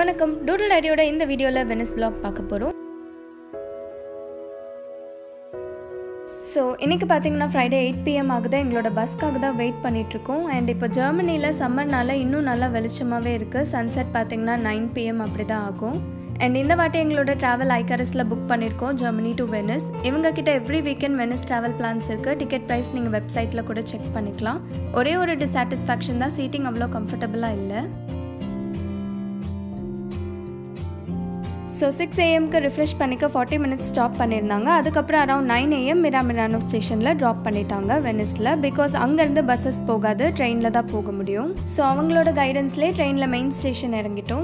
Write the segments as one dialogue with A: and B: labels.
A: வணக்கம் டூடல் ஐடியோட இந்த வீடியோவில் வெனிஸ் பிளாக் பார்க்க போகிறோம் ஸோ இன்றைக்கி பார்த்தீங்கன்னா ஃப்ரைடே எயிட் பிஎம் ஆகுது எங்களோட பஸ்க்காக தான் வெயிட் பண்ணிகிட்ருக்கோம் அண்ட் இப்போ ஜெர்மனியில் சம்மர்னால இன்னும் நல்லா வெளிச்சமாகவே இருக்குது சன்செட் பார்த்தீங்கன்னா நைன் பிஎம் அப்படி தான் ஆகும் அண்ட் இந்த வாட்டி எங்களோட ட்ராவல் ஐகாரஸில் புக் பண்ணியிருக்கோம் ஜெர்மனி டு வெனிஸ் இவங்க கிட்ட every weekend Venice travel plans இருக்குது டிக்கெட் ப்ரைஸ் நீங்கள் வெப்சைட்டில் கூட செக் பண்ணிக்கலாம் ஒரே ஒரு டிசாட்டிஸ்ஃபேக்ஷன் தான் சீட்டிங் அவ்வளோ கம்ஃபர்டபுளாக இல்லை ஸோ சிக்ஸ் ஏஎம்க்கு ரிஃப்ரெஷ் பண்ணிக்க ஃபார்ட்டி மினிட்ஸ் ஸ்டாப் பண்ணியிருந்தாங்க அதுக்கப்புறம் around nine AM Mira Mirano ஸ்டேஷனில் ட்ராப் பண்ணிட்டாங்க வெனிஸில் பிகாஸ் அங்கேருந்து பஸ்ஸஸ் போகாது ட்ரெயினில் தான் போக முடியும் ஸோ அவங்களோட கைடன்ஸ்லேயே ட்ரெயினில் மெயின் ஸ்டேஷன் இறங்கிட்டோம்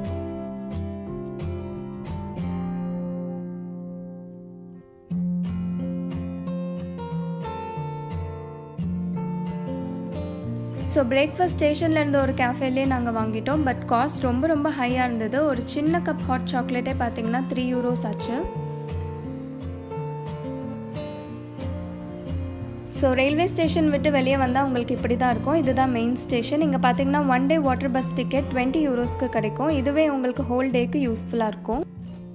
A: ஸோ பிரேக்ஃபாஸ்ட் ஸ்டேஷனில் இருந்த ஒரு கேஃபேலே நாங்கள் வாங்கிட்டோம் பட் காஸ்ட் ரொம்ப ரொம்ப ஹையாக இருந்தது ஒரு சின்ன கப் ஹாட் சாக்லேட்டே பார்த்தீங்கன்னா த்ரீ யூரோஸ் ஆச்சு ஸோ ரயில்வே ஸ்டேஷன் விட்டு வெளியே வந்தால் உங்களுக்கு இப்படி தான் இருக்கும் இதுதான் மெயின் ஸ்டேஷன் இங்கே பார்த்தீங்கன்னா one day water bus ticket twenty யூரோஸ்க்கு கிடைக்கும் இதுவே உங்களுக்கு ஹோல் டேக்கு யூஸ்ஃபுல்லாக இருக்கும்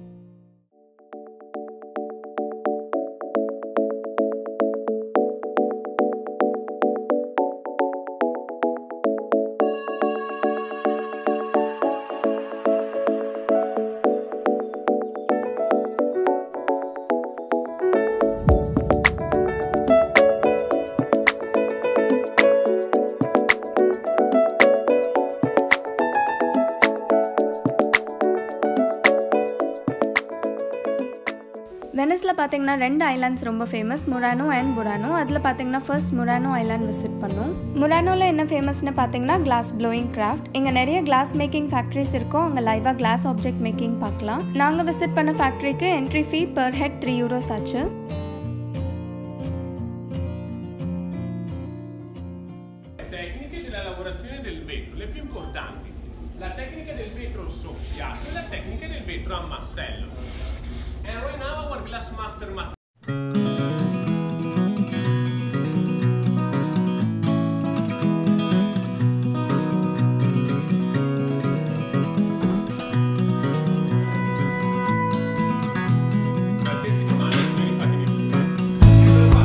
A: வெனிஸில் பார்த்தீங்கன்னா ரெண்டு ஐலாண்ட்ஸ் ரொம்ப ஃபேமஸ் முரானோ அண்ட் புரானோ அதில் பார்த்தீங்கன்னா ஃபர்ஸ்ட் முரானோ ஐலாண்ட் விசிட் பண்ணோம் முரானோவில் என்ன ஃபேமஸ்னு பார்த்தீங்கன்னா கிளாஸ் ப்ளோயிங் கிராஃப்ட் இங்கே நிறைய கிளாஸ் மேக்கிங் ஃபேக்ட்ரிஸ் இருக்கும் அங்கே லைவாக கிளாஸ் ஆப்ஜெக்ட் மேக்கிங் பார்க்கலாம் நாங்கள் விசிட் பண்ண ஃபேக்ட்ரிக்கு entry fee per head three euros ஆச்சு
B: tecniche della lavorazione del vetro, le più importanti. La tecnica del vetro soffiato e la tecnica del vetro a massello. And right now our glass master Matteo. Qualsiasi domanda mi fatemi pure.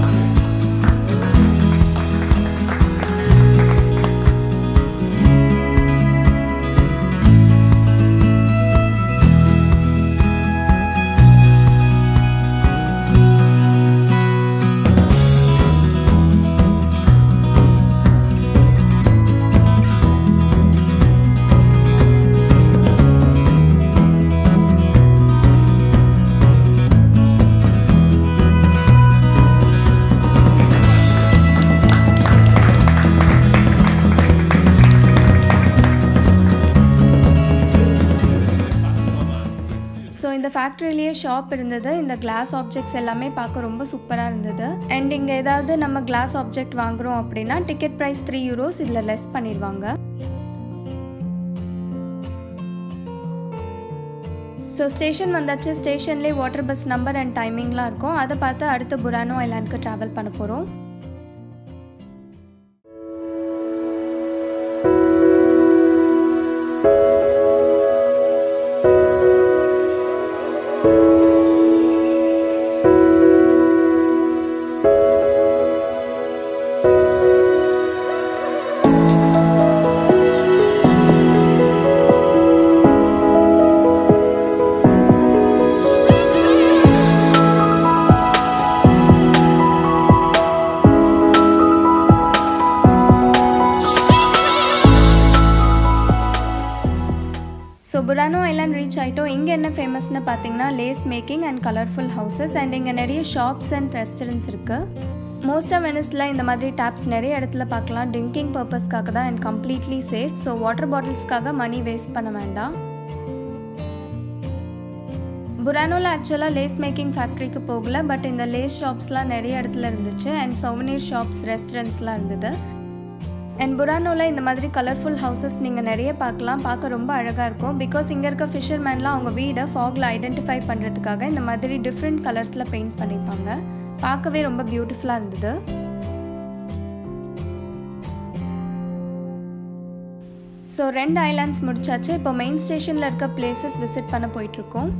A: So இந்த ஃபேக்ட்ரிலேயே shop இருந்தது இந்த class objects எல்லாமே பார்க்க ரொம்ப சூப்பராக இருந்தது and இங்கே ஏதாவது நம்ம கிளாஸ் ஆப்ஜெக்ட் வாங்குறோம் அப்படின்னா டிக்கெட் ப்ரைஸ் த்ரீ யூரோஸ் இதில் லெஸ் பண்ணிடுவாங்க ஸோ ஸ்டேஷன் வந்தாச்சு ஸ்டேஷன்லேயே வாட்டர் பஸ் நம்பர் அண்ட் டைமிங்லாம் இருக்கும் அதை பார்த்து அடுத்த புரானோ ஐலாண்டுக்கு ட்ராவல் பண்ண போகிறோம் ஸோ புரானோ ஐலாண்ட் ரீச் ஆகிட்டோம் இங்கே என்ன ஃபேமஸ்னு பார்த்தீங்கன்னா lace making and colourful houses and இங்கே நிறைய ஷாப்ஸ் அண்ட் ரெஸ்டாரண்ட்ஸ் இருக்குது மோஸ்ட் ஆஃப் வெனிஸில் இந்த மாதிரி டேப்ஸ் நிறைய இடத்துல பார்க்கலாம் ட்ரிங்கிங் பர்பஸ்க்காக தான் and completely safe so water பாட்டில்ஸ்க்காக மணி வேஸ்ட் பண்ண வேண்டாம் புரானோவில் ஆக்சுவலாக லேஸ் மேக்கிங் ஃபேக்ட்ரிக்கு போகல பட் இந்த லேஸ் ஷாப்ஸ்லாம் நிறைய இடத்துல இருந்துச்சு அண்ட் சவுனீர் ஷாப்ஸ் ரெஸ்டாரண்ட்ஸ்லாம் இருந்தது அண்ட் புரானோவில் இந்த மாதிரி கலர்ஃபுல் ஹவுசஸ் நீங்கள் நிறைய பார்க்கலாம் பார்க்க ரொம்ப அழகாக இருக்கும் பிகாஸ் இங்கே இருக்க ஃபிஷர்மேன்லாம் அவங்க வீடை ஃபாகில் ஐடென்டிஃபை பண்ணுறதுக்காக இந்த மாதிரி டிஃப்ரெண்ட் கலர்ஸில் பெயிண்ட் பண்ணியிருப்பாங்க பார்க்கவே ரொம்ப பியூட்டிஃபுல்லாக இருந்தது ஸோ ரெண்டு ஐலாண்ட்ஸ் முடிச்சாச்சு இப்போ மெயின் ஸ்டேஷனில் இருக்க பிளேசஸ் விசிட் பண்ண போயிட்டுருக்கோம்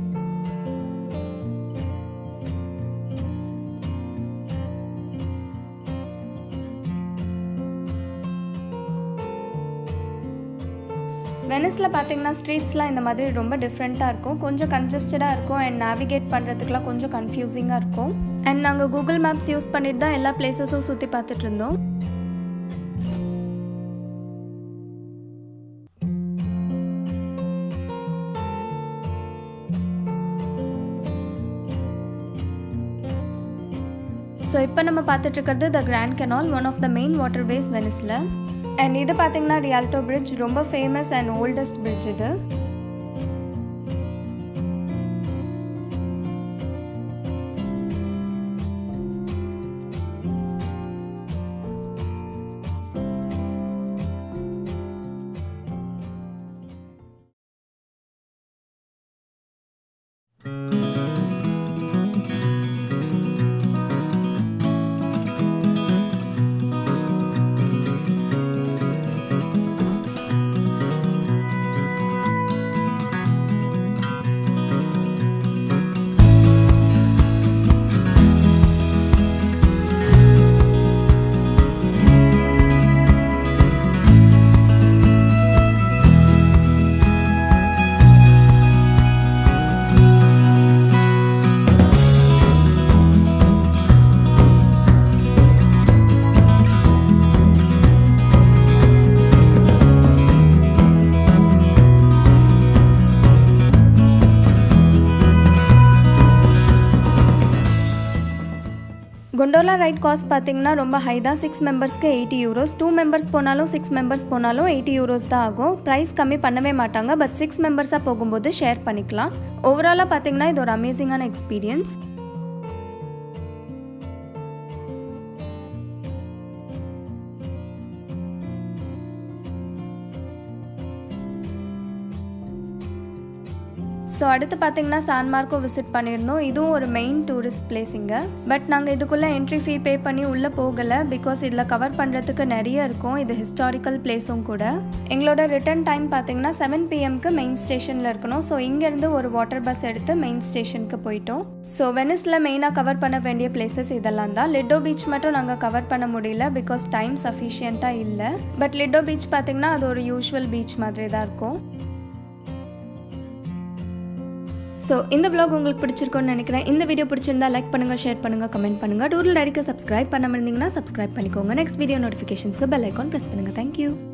A: வெனிஸில் பார்த்தீங்கன்னா ஸ்ட்ரீட்ஸ்லாம் இந்த மாதிரி ரொம்ப டிஃப்ரெண்ட்டாக இருக்கும் கொஞ்சம் கன்ஜஸ்டடாக இருக்கும் அண்ட் நேவிகேட் பண்ணுறதுக்குலாம் கொஞ்சம் கன்ஃபியூசிங்காக இருக்கும் அண்ட் நாங்கள் கூகுள் மேப்ஸ் யூஸ் பண்ணிட்டு தான் எல்லா பிளேசஸும் சுற்றி பார்த்துட்டு இருந்தோம் ஸோ இப்போ நம்ம பார்த்துட்டு இருக்கிறது the Grand Canal one of the main waterways வெனிஸில் அண்ட் இது பார்த்தீங்கன்னா ரியால்டோ பிரிட்ஜ் ரொம்ப ஃபேமஸ் அண்ட் ஓல்டஸ்ட் பிரிட்ஜ் இது கொண்டோலா ரைட் காஸ்ட் பார்த்தீங்கன்னா ரொம்ப ஹை தான் சிக்ஸ் மெம்பர்ஸ்க்கு எயிட்டி யூரோஸ் டூ மெம்பர்ஸ் போனாலும் சிக்ஸ் மெம்பர்ஸ் போனாலும் எயிட்டி யூரோஸ் தான் ஆகும் ப்ரைஸ் கம்மி பண்ணவே மாட்டாங்க பட் சிக்ஸ் மெம்பர்ஸாக போகும்போது ஷேர் பண்ணிக்கலாம் ஓவராலாக பார்த்தீங்கன்னா இது ஒரு அமேசிங்கான எக்ஸ்பீரியன்ஸ் ஸோ அடுத்து பார்த்தீங்கன்னா சான்மார்க்கோ விசிட் பண்ணியிருந்தோம் இதுவும் ஒரு மெயின் டூரிஸ்ட் பிளேஸ் இங்கே பட் நாங்கள் இதுக்குள்ளே என்ட்ரி ஃபீ பே பண்ணி உள்ளே போகலை பிகாஸ் இதில் கவர் பண்ணுறதுக்கு நிறைய இருக்கும் இது ஹிஸ்டாரிக்கல் பிளேஸும் கூட எங்களோட ரிட்டர்ன் டைம் பார்த்தீங்கன்னா செவன் பிஎம்க்கு மெயின் ஸ்டேஷனில் இருக்கணும் ஸோ இங்கேருந்து ஒரு வாட்டர் பஸ் எடுத்து மெயின் ஸ்டேஷனுக்கு போயிட்டோம் ஸோ வெனிஸில் மெயினாக கவர் பண்ண வேண்டிய பிளேசஸ் இதெல்லாம் தான் லிட்டோ பீச் மட்டும் நாங்கள் கவர் பண்ண முடியல பிகாஸ் டைம் சஃபிஷியண்ட்டாக இல்லை பட் லிட்டோ பீச் பார்த்தீங்கன்னா அது ஒரு யூஷுவல் பீச் மாதிரி தான் இருக்கும் ஸோ இந்த vlog உங்களுக்கு பிடிச்சிருக்கும்னு நினைக்கிறேன் இந்த வீடியோ பிடிச்சிருந்தா லைக் பண்ணுங்கள் ஷேர் பண்ணுங்கள் கமெண்ட் பண்ணுங்கள் டூரில் டைரிக்கு சப்ஸ்கிரைப் பண்ணாமல் இருந்தீங்கன்னா சப்ஸ்கிரைப் பண்ணிக்கோங்க நெக்ஸ்ட் வீடியோ நோட்டிஃபிகேஷன்ஸ்க்கு பெல் ஐக்கான் ப்ரெஸ் பண்ணுங்கள் தேங்க்யூ